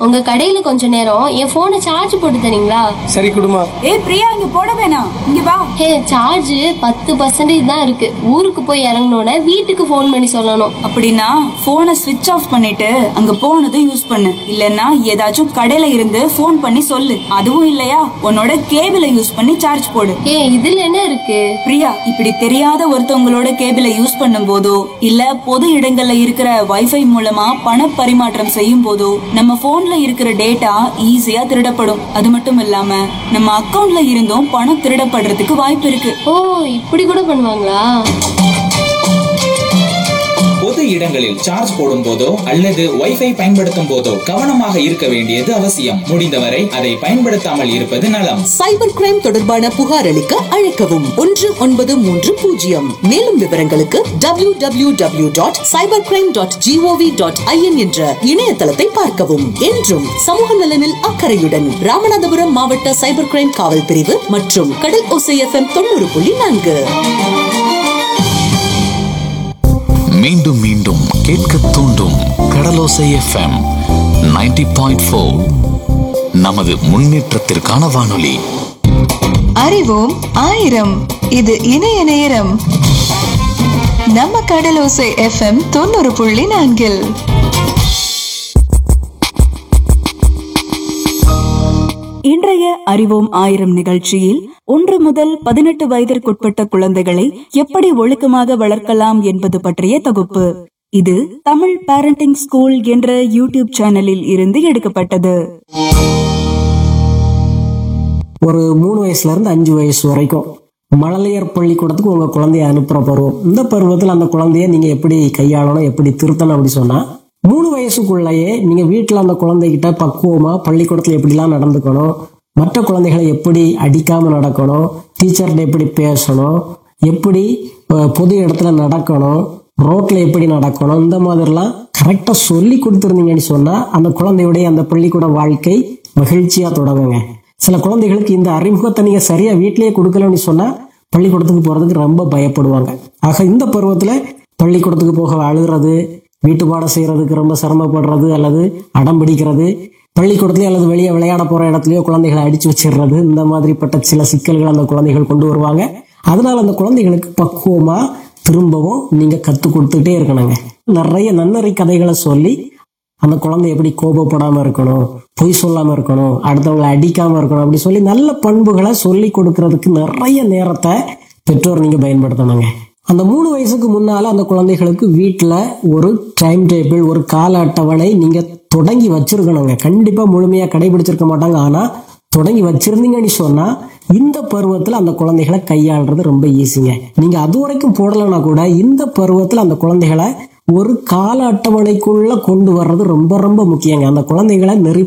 உங்க கடையில கொஞ்ச நேரம் என் போனை சார்ஜ் போட்டு தரீங்களா சரி குடுமா ஏய் பிரியா இங்க போட வேணாம் இங்க வா ஹே சார்ஜ் பத்து பர்சன்டேஜ் தான் இருக்கு ஊருக்கு போய் இறங்கினோட வீட்டுக்கு ஃபோன் பண்ணி சொல்லணும் அப்படின்னா போனை ஸ்விட்ச் ஆஃப் பண்ணிட்டு அங்க போனதும் யூஸ் பண்ணு இல்லனா ஏதாச்சும் கடையில இருந்து ஃபோன் பண்ணி சொல்லு அதுவும் இல்லையா உன்னோட கேபிளை யூஸ் பண்ணி சார்ஜ் போடு ஏ இதுல என்ன இருக்கு பிரியா இப்படி தெரியாத ஒருத்தவங்களோட கேபிளை யூஸ் பண்ணும் போதோ இல்ல பொது இடங்கள்ல இருக்கிற வைஃபை மூலமா பண பரிமாற்றம் செய்யும் போதோ நம்ம போன்ல இருக்கிற டேட்டா ஈஸியா திருடப்படும் அது மட்டும் இல்லாம நம்ம அக்கவுண்ட்ல இருந்தும் பணம் திருடப்படுறதுக்கு வாய்ப்பு இருக்கு ஓ இப்படி கூட பண்ணுவாங்களா பொது இடங்களில் சார்ஜ் போடும் போதோ அல்லது வைஃபை பயன்படுத்தும் போதோ கவனமாக இருக்க வேண்டியது அவசியம் முடிந்தவரை அதை பயன்படுத்தாமல் இருப்பது நலம் சைபர் கிரைம் தொடர்பான புகார் அளிக்க அழைக்கவும் ஒன்று ஒன்பது மூன்று பூஜ்ஜியம் மேலும் விவரங்களுக்கு W W W dot cyber crime dot GOV dot IN என்ற இணையதளத்தை பார்க்கவும் என்றும் சமூக நலனில் அக்கறையுடன் ராமநாதபுரம் மாவட்ட சைபர் கிரைம் காவல் பிரிவு மற்றும் கடல் ஓசை எஃப்எம் தொண்ணூறு புள்ளி நான்கு மீண்டும் மீண்டும் கேட்க தூண்டும் கடலோசை எஃப்எம் 90.4 பாயிண்ட் நமது முன்னேற்றத்திற்கான வானொலி அறிவோம் ஆயிரம் இது இணைய நேரம் நம்ம கடலோசை எஃப்எம் தொண்ணூறு புள்ளி நான்கில் இன்றைய அறிவோம் ஆயிரம் நிகழ்ச்சியில் ஒன்று முதல் பதினெட்டு வயதிற்குட்பட்ட குழந்தைகளை எப்படி ஒழுக்கமாக வளர்க்கலாம் என்பது பற்றிய தொகுப்பு இது தமிழ் பேரண்டிங் ஸ்கூல் என்ற யூடியூப் சேனலில் இருந்து எடுக்கப்பட்டது ஒரு மூணு வயசுல இருந்து அஞ்சு வயசு வரைக்கும் மழலையர் பள்ளிக்கூடத்துக்கு உங்க குழந்தைய அனுப்புற பருவம் இந்த பருவத்தில் அந்த குழந்தைய நீங்க எப்படி கையாளணும் எப்படி திருத்தணும் அப்படி சொன்னா மூணு வயசுக்குள்ளேயே நீங்க வீட்டில் அந்த குழந்தைகிட்ட பக்குவமா பள்ளிக்கூடத்துல எப்படிலாம் நடந்துக்கணும் மற்ற குழந்தைகளை எப்படி அடிக்காம நடக்கணும் டீச்சர்கிட்ட எப்படி பேசணும் எப்படி அஹ், பொது இடத்துல நடக்கணும் ரோட்ல எப்படி நடக்கணும் இந்த மாதிரிலாம் கரெக்டா சொல்லி கொடுத்துருந்தீங்கன்னு சொன்னா அந்த குழந்தையுடைய அந்த பள்ளிக்கூட வாழ்க்கை மகிழ்ச்சியா தொடங்குங்க சில குழந்தைகளுக்கு இந்த அறிமுகத்தை நீங்க சரியா வீட்டிலேயே கொடுக்கலன்னு சொன்னா பள்ளிக்கூடத்துக்கு போறதுக்கு ரொம்ப பயப்படுவாங்க ஆக இந்த பருவத்துல பள்ளிக்கூடத்துக்கு போக அழுகிறது வீட்டு பாடம் செய்யறதுக்கு ரொம்ப சிரமப்படுறது அல்லது அடம் பிடிக்கிறது பள்ளிக்கூடத்துலயோ அல்லது வெளியே விளையாட போற இடத்துலயோ குழந்தைகளை அடிச்சு வச்சிடுறது இந்த மாதிரிப்பட்ட சில சிக்கல்கள் அந்த குழந்தைகள் கொண்டு வருவாங்க அதனால அந்த குழந்தைகளுக்கு பக்குவமா திரும்பவும் நீங்க கத்து கொடுத்துட்டே இருக்கணுங்க நிறைய நன்னறி கதைகளை சொல்லி அந்த குழந்தை எப்படி கோபப்படாம இருக்கணும் பொய் சொல்லாம இருக்கணும் அடுத்தவங்களை அடிக்காம இருக்கணும் அப்படி சொல்லி நல்ல பண்புகளை சொல்லி கொடுக்கறதுக்கு நிறைய நேரத்தை பெற்றோர் நீங்க பயன்படுத்தணுங்க அந்த மூணு வயசுக்கு முன்னால அந்த குழந்தைகளுக்கு வீட்டுல ஒரு டைம் டேபிள் ஒரு கால அட்டவணை நீங்க தொடங்கி வச்சிருக்கணுங்க கண்டிப்பா முழுமையா கடைபிடிச்சிருக்க மாட்டாங்க ஆனா தொடங்கி வச்சிருந்தீங்கன்னு சொன்னா இந்த பருவத்துல அந்த குழந்தைகளை கையாளுறது ரொம்ப ஈஸிங்க நீங்க அது வரைக்கும் போடலைன்னா கூட இந்த பருவத்துல அந்த குழந்தைகளை ஒரு கால அட்டவணைக்குள்ள கொண்டு வர்றது ரொம்ப ரொம்ப முக்கியங்க அந்த குழந்தைகளை நெறி